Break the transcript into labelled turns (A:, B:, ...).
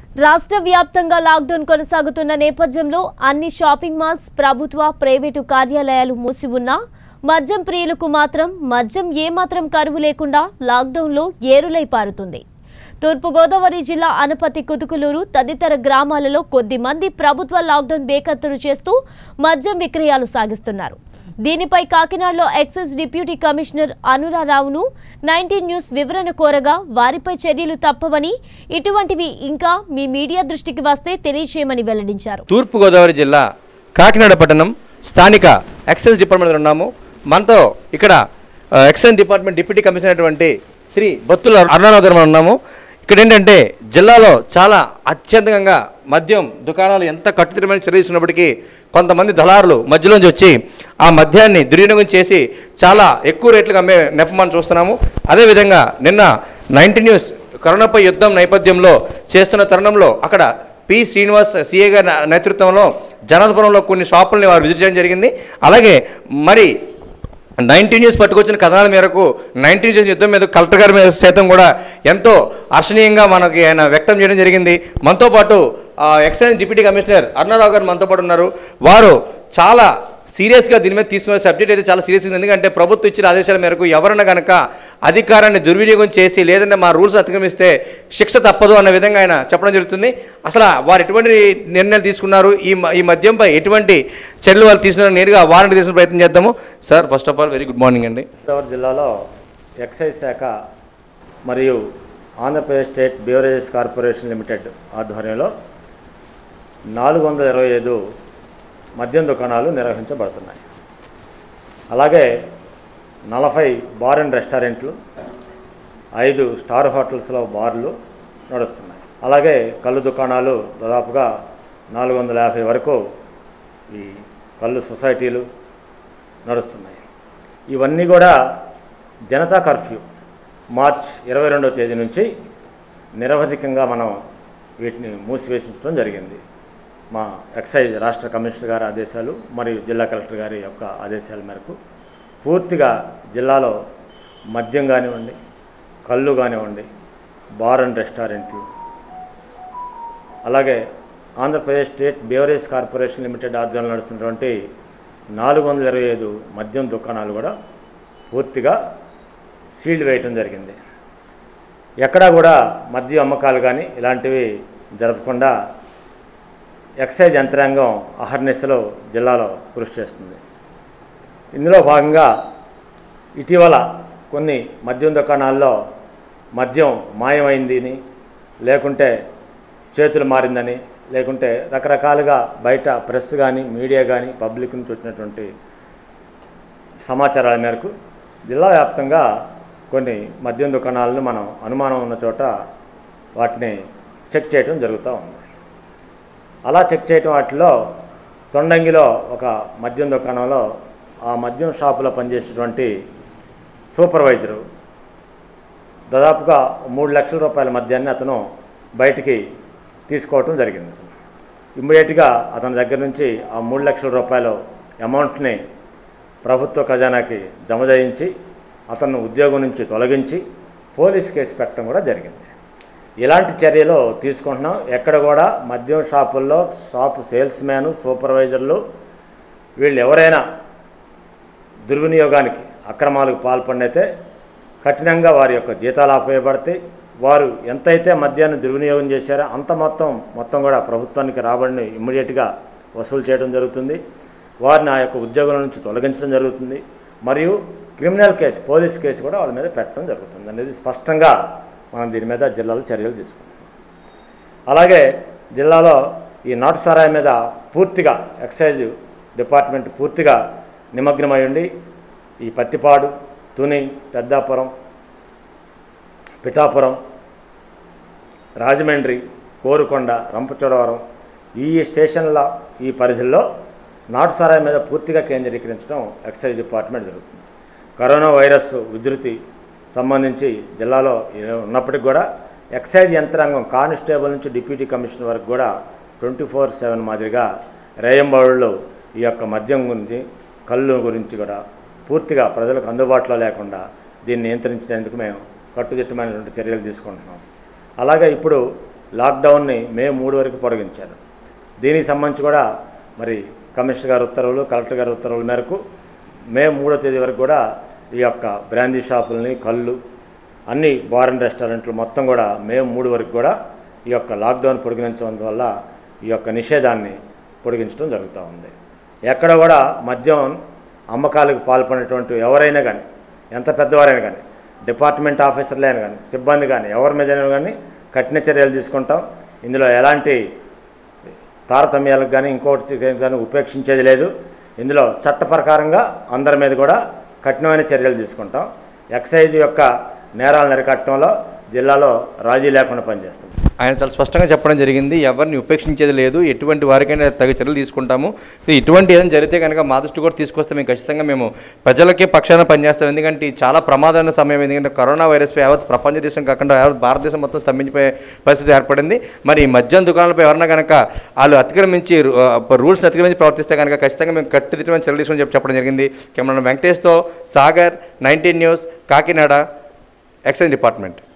A: రాష్ట్ర వ్యాప్తంగా లాక్డౌన్ కొనసాగుతున్న నేపథ్యంలో అన్ని షాపింగ్ మాల్స్ ప్రభుత్వ ప్రైవేటు కార్యాలయాలు మూసి ఉన్నా మద్యం ప్రియులకు మాత్రం మద్యం ఏమాత్రం కరువు లేకుండా లాక్డౌన్లో ఏరులై పారుతుంది తూర్పుగోదావరి జిల్లా అనపతి కుతుకులూరు తదితర గ్రామాలలో కొద్ది మంది ప్రభుత్వ లాక్డౌన్ బేఖత్తరు చేస్తూ మద్యం విక్రయాలు సాగిస్తున్నారు దీనిపై కాకినాడలో ఎక్సైజ్ డిప్యూటీ కమిషనర్ అనురారావును నైన్టీన్ న్యూస్ వివరణ కోరగా వారిపై చర్యలు తప్పవని ఇటువంటివి ఇంకా మీ మీడియా దృష్టికి వస్తే తెలియచేయమని వెల్లడించారు
B: తూర్పుగోదావరి జిల్లా కాకినాడ పట్టణం స్థానిక ఎక్సైజ్ డిపార్ట్మెంట్ ఉన్నాము మనతో ఇక్కడ ఆ, ఎక్సైజ్ డిపార్ట్మెంట్ డిప్యూటీ కమిషనర్ అయినటువంటి శ్రీ బత్తుల అరుణారావు గారు మనం ఉన్నాము ఇక్కడ ఏంటంటే జిల్లాలో చాలా అత్యధికంగా మద్యం దుకాణాలు ఎంత కట్టుదిట్టమైన చర్య తీసుకున్నప్పటికీ కొంతమంది దళారులు మధ్యలోంచి వచ్చి ఆ మద్యాన్ని దుర్వినియోగం చేసి చాలా ఎక్కువ రేట్లకు అమ్మే నెపం మనం చూస్తున్నాము అదేవిధంగా నిన్న నైన్టీ న్యూస్ కరోనాపై యుద్ధం నేపథ్యంలో చేస్తున్న తరుణంలో అక్కడ పి శ్రీనివాస్ సిఏ గారి నా- నేతృత్వంలో జనాధపురంలో కొన్ని షాపుల్ని వారు విజిట్ చేయడం జరిగింది అలాగే మరి నైన్టీన్ న్యూస్ పట్టుకొచ్చిన కథనాల మేరకు నైన్టీన్ న్యూస్ యుద్ధం మీద కలెక్టర్ గారి మీద సైతం కూడా ఎంతో హర్షణీయంగా మనకి ఆయన వ్యక్తం చేయడం జరిగింది మనతో పాటు ఆ, ఎక్సైజ్ డిప్యూటీ కమిషనర్ అరుణారావు గారు మనతో పాటు ఉన్నారు వారు చాలా సీరియస్గా దీని మీద తీసుకున్న సబ్జెక్ట్ అయితే చాలా సీరియస్ ఉంది ఎందుకంటే ప్రభుత్వం ఇచ్చిన ఆదేశాల మేరకు ఎవరైనా కనుక అధికారాన్ని దుర్వినియోగం చేసి లేదంటే మా రూల్స్ అతిక్రమిస్తే శిక్ష తప్పదు అన్న విధంగా ఆయన చెప్పడం జరుగుతుంది అసలు వారు ఎటువంటి నిర్ణయాలు తీసుకున్నారు ఈ మ- ఈ మద్యంపై ఎటువంటి చర్యలు వాళ్ళు తీసుకున్నారు నేరుగా వారంటీ తీసుకునే ప్రయత్నం చేద్దాము sir first of all very good morning అండి
C: గోదావరి జిల్లాలో ఎక్సైజ్ శాఖ మరియు Andhra Pradesh state beverages corporation limited ఆధ్వర్యంలో నాలుగు వందల ఇరవై ఐదు మద్యం దుకాణాలు నిర్వహించబడుతున్నాయి అలాగే నలభై బార్ అండ్ రెస్టారెంట్లు ఐదు స్టార్ హోటల్స్లో బార్లు నడుస్తున్నాయి అలాగే కళ్ళు దుకాణాలు దాదాపుగా నాలుగు వందల యాభై వరకు ఈ కళ్ళు సొసైటీలు నడుస్తున్నాయి ఇవన్నీ కూడా జనతా కర్ఫ్యూ మార్చ్ ఇరవై రెండవ తేదీ నుంచి నిరవధికంగా మనం వీటిని మూసివేసించడం జరిగింది మా ఎక్సైజ్ రాష్ట్ర కమిషనర్ గారి ఆదేశాలు మరియు జిల్లా కలెక్టర్ గారి యొక్క ఆదేశాల మేరకు పూర్తిగా జిల్లాలో మద్యం కానివ్వండి కళ్ళు కానివ్వండి బార్ అండ్ రెస్టారెంట్లు అలాగే Andhra Pradesh state beverage corporation limited ఆధ్వర్యంలో నడుస్తున్నటువంటి నాలుగు వందల ఇరవై ఐదు మద్యం దుకాణాలు కూడా పూర్తిగా సీల్డ్ వేయటం జరిగింది ఎక్కడా కూడా మద్యం అమ్మకాలు కానీ ఇలాంటివి జరపకుండా ఎక్సైజ్ యంత్రాంగం అహర్నిశలో జిల్లాలో కృషి చేస్తుంది ఇందులో భాగంగా ఇటీవల కొన్ని మద్యం దుకాణాల్లో మద్యం మాయమైందని లేకుంటే చేతులు మారిందని లేకుంటే రకరకాలుగా బయట ప్రెస్ కానీ మీడియా కానీ పబ్లిక్ నుంచి వచ్చినటువంటి సమాచారాల మేరకు జిల్లా వ్యాప్తంగా కొన్ని మద్యం దుకాణాలను మనం అనుమానం ఉన్న చోట వాటిని చెక్ చేయడం జరుగుతూ ఉంది అలా చెక్ చేయటం వాటిలో తొండంగిలో ఒక మద్యం దుకాణంలో ఆ మద్యం షాపులో పనిచేసేటువంటి సూపర్వైజరు దాదాపుగా మూడు లక్షల రూపాయల మద్యాన్ని అతను బయటికి తీసుకోవటం జరిగింది అతను ఇమ్మీడియట్గా అతని దగ్గర నుంచి ఆ మూడు లక్షల రూపాయల అమౌంట్ని ప్రభుత్వ ఖజానాకి జమ చేయించి అతను ఉద్యోగం నుంచి తొలగించి పోలీస్ కేసు పెట్టడం కూడా జరిగింది ఇలాంటి చర్యలు తీసుకుంటున్నాం ఎక్కడ కూడా మద్యం షాపుల్లో షాపు సేల్స్ మ్యాను సూపర్వైజర్లు వీళ్ళు ఎవరైనా దుర్వినియోగానికి అక్రమాలకు పాల్పడినైతే కఠినంగా వారి యొక్క జీతాలు ఆపేయబడతాయి వారు ఎంతైతే మద్యాన్ని దుర్వినియోగం చేశారో అంత మొత్తం మొత్తం కూడా ప్రభుత్వానికి రాబడిని ఇమ్మీడియట్గా వసూలు చేయడం జరుగుతుంది వారిని ఆ యొక్క ఉద్యోగుల నుంచి తొలగించడం జరుగుతుంది మరియు క్రిమినల్ కేసు పోలీస్ కేసు కూడా వాళ్ళ మీద పెట్టడం జరుగుతుంది అనేది స్పష్టంగా మనం దీని మీద జిల్లాలో చర్యలు తీసుకుంటున్నాం అలాగే జిల్లాలో ఈ నాటు సారాయి మీద పూర్తిగా ఎక్సైజ్ డిపార్ట్మెంట్ పూర్తిగా నిమగ్నమై ఉండి ఈ పత్తిపాడు తుని పెద్దాపురం పిఠాపురం రాజమండ్రి కోరుకొండ రంపచోడవరం ఈ స్టేషన్ల ఈ పరిధిలో నాటు సారాయి మీద పూర్తిగా కేంద్రీకరించడం ఎక్సైజ్ డిపార్ట్మెంట్ జరుగుతుంది కరోనా వైరస్ ఉధృతి సంబంధించి జిల్లాలో ఉన్నప్పటికి కూడా ఎక్సైజ్ యంత్రాంగం కానిస్టేబుల్ నుంచి డిప్యూటీ కమిషనర్ వరకు కూడా ట్వంటీ ఫోర్ సెవెన్ మాదిరిగా రేయంబావుల్లో ఈ యొక్క మద్యం గురించి కళ్ళు గురించి కూడా పూర్తిగా ప్రజలకు అందుబాటులో లేకుండా దీన్ని నియంత్రించేందుకు మేము కట్టుదిట్టమైనటువంటి చర్యలు తీసుకుంటున్నాం అలాగే ఇప్పుడు లాక్డౌన్ని మే మూడు వరకు పొడిగించారు దీనికి సంబంధించి కూడా మరి కమిషనర్ గారి ఉత్తర్వులు కలెక్టర్ గారి ఉత్తర్వుల మేరకు మే మూడో తేదీ వరకు కూడా ఈ యొక్క బ్రాందీ షాపుల్ని కళ్ళు అన్ని బార్ అండ్ రెస్టారెంట్లు మొత్తం కూడా మే మూడు వరకు కూడా ఈ యొక్క లాక్డౌన్ పొడిగించడం వల్ల ఈ యొక్క నిషేధాన్ని పొడిగించడం జరుగుతూ ఉంది ఎక్కడ కూడా మద్యం అమ్మకాలకు పాల్పడినటువంటి ఎవరైనా కానీ ఎంత పెద్దవారైనా కానీ డిపార్ట్మెంట్ ఆఫీసర్లే అయినా కానీ సిబ్బంది కానీ ఎవరి మీదైనా కానీ కఠిన చర్యలు తీసుకుంటాం ఇందులో ఎలాంటి తారతమ్యాలకు కానీ ఇంకోటి కానీ ఉపేక్షించేది లేదు ఇందులో చట్ట ప్రకారంగా అందరి మీద కూడా కఠినమైన చర్యలు తీసుకుంటాం ఎక్సైజ్ యొక్క నేరాలను అరికట్టడంలో జిల్లాలో రాజీ లేకుండా పనిచేస్తాం
B: ఆయన చాలా స్పష్టంగా చెప్పడం జరిగింది ఎవరిని ఉపేక్షించేది లేదు ఎటువంటి వారికైనా తగు చర్యలు తీసుకుంటాము సో ఇటువంటి ఏదైనా జరిగితే కనుక మా దృష్టి కూడా తీసుకొస్తే మేము ఖచ్చితంగా మేము ప్రజలకే పక్షాన పనిచేస్తాం ఎందుకంటే ఇది చాలా ప్రమాదమైన సమయం ఎందుకంటే కరోనా వైరస్ యావత్ ప్రపంచ దేశం కాకుండా యావత్ భారతదేశం మొత్తం స్తంభించిపోయే పరిస్థితి ఏర్పడింది మరి ఈ మద్యం దుకాణాలపై ఎవరైనా కనుక వాళ్ళు అతిక్రమించి రూల్స్ని అతిక్రమించి ప్రవర్తిస్తే కనుక ఖచ్చితంగా మేము కట్టుదిట్టమైన చర్యలు తీసుకుని చెప్పి చెప్పడం జరిగింది కెమెరా వెంకటేష్తో Sagar nineteen news Kakinada excise department